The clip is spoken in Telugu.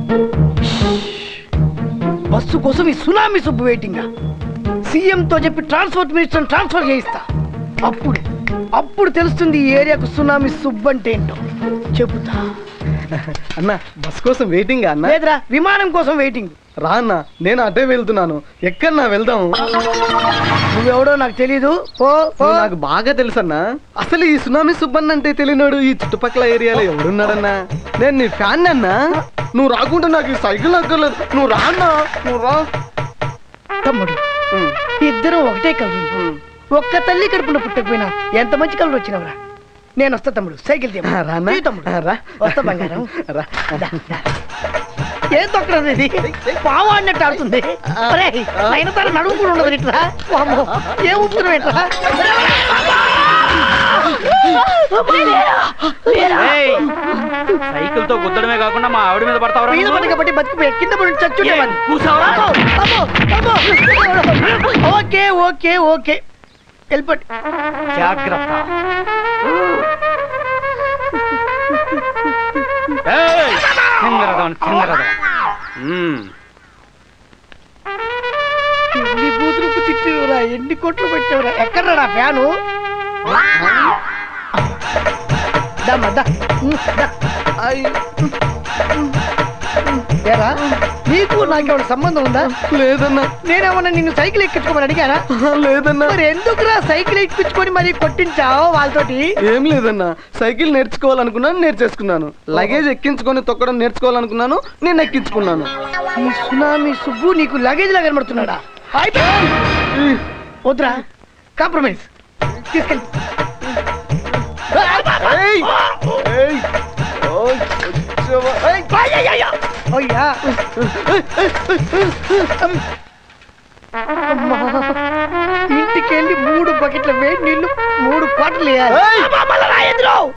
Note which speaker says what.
Speaker 1: బస్సు కోసం ఈ సునామీ సుబ్బు వెయిటింగ్ సీఎం తో చెప్పి ట్రాన్స్పోర్ట్ మినిస్టర్ ట్రాన్స్ఫర్ చేయిస్తా అప్పుడు అప్పుడు తెలుస్తుంది ఈ ఏరియాకు సునామీ సుబ్బు అంటే ఏంటో చెబుతా
Speaker 2: అన్న బస్ కోసం వెయిటింగ్ అన్న
Speaker 1: లేదురా విమానం కోసం వెయిటింగ్
Speaker 2: రా అన్న నేను అదే వెళ్తున్నాను ఎక్కడన్నా వెళ్దాం
Speaker 1: నువ్వెవడో నాకు తెలీదు ఓ ఓ
Speaker 2: నువ్వు నాకు బాగా తెలుసన్నా అసలు ఈ సునామీ సుబ్బన్న అంటే తెలియనాడు ఈ చుట్టుపక్కల ఏరియాలో ఎవడున్నాడన్నా నేను నీ ఫ్యాన్ అన్నా నువ్వు రాకుంటే నాకు ఈ సైకిల్ అక్కర్లేదు నువ్వు రా అన్నా నువ్వు రా
Speaker 1: తమ్ముడు
Speaker 2: ఉమ్,
Speaker 1: ఇద్దరం ఒకటే కలరు
Speaker 2: ఉమ్.
Speaker 1: ఒక్క తల్లి కడుపున పుట్టకపోయినా ఎంత మంచి కలర్ వచ్చినవరా నేను వస్తా తమ్ముడు సైకిల్ తీయమను.
Speaker 2: ఆ, రానా?
Speaker 1: తీ తమ్ముడు
Speaker 2: ఆ, రా.
Speaker 1: వస్తా బంగారం
Speaker 2: రా.
Speaker 1: దా, దా. ఏం తొక్కడం ఇది పావు అన్నట్టు ఆడుతుంది ఒరేయ్, అయిన తర నడుము కూడా ఉండదు ఇట్లా వామ్మో, ఏం ఊపుతున్నావు ఇట్లా
Speaker 3: సైకిల్ తో గుద్దడమే కాకుండా మా ఆవిడ మీద పడతావరా
Speaker 1: మీద
Speaker 3: నువ్వు?
Speaker 1: పడి కాబట్టి బతికిపోయి కింద పడి చచ్చుండేవాడిని
Speaker 3: ఏ, కూసావరా?
Speaker 1: అమ్మో, అమ్మో, అమ్మో. ఓకే ఓకే ఓకే వెళ్ళిపోండి
Speaker 3: జాగ్రత్త ఏయ్, చిందరదం, చిందరదం. మ్మ్.
Speaker 1: ఎన్ని బూతులకు తిట్టివరా ఎన్ని కోట్లు పెట్టావురా ఎక్కడ నా fan దమ్మా, the. Um, the.
Speaker 2: I,
Speaker 1: ఏరా నీకు నాకేమైనా సంబంధం ఉందా
Speaker 2: లేదన్నా
Speaker 1: నేనేమన్నా నిన్ను సైకిల్ ఎక్కించుకోమని అడిగానా
Speaker 2: ఆహా, లేదన్నా
Speaker 1: మరి ఎందుకురా సైకిల్ ఎక్కించుకొని మరి కొట్టించావు వాళ్ళతోటి
Speaker 2: ఏం లేదన్నా సైకిల్ నేర్చుకోవాలనుకున్నాను నేర్చేసుకున్నాను లగేజ్ ఎక్కించుకొని తొక్కడం నేర్చుకోవాలనుకున్నాను నేను ఎక్కించుకున్నాను
Speaker 1: ఈ సునామీ సుబ్బు నీకు లగేజ్ లా కనబడుతున్నాడా అయిపోయి వద్దురా కాంప్రమైజ్ తీసుకెళ్ళి
Speaker 2: ఏయ్! ఏయ్! ఓయ్, వచ్చావా? ఏయ్!
Speaker 1: అయ్యా అమ్మా. ఇంటికెళ్ళి మూడు బకెట్ల వేడి నీళ్లు మూడు పాటలు వేయాలి
Speaker 2: ఏయ్!
Speaker 1: అమ్మా, మళ్ళా రా ఎదురు.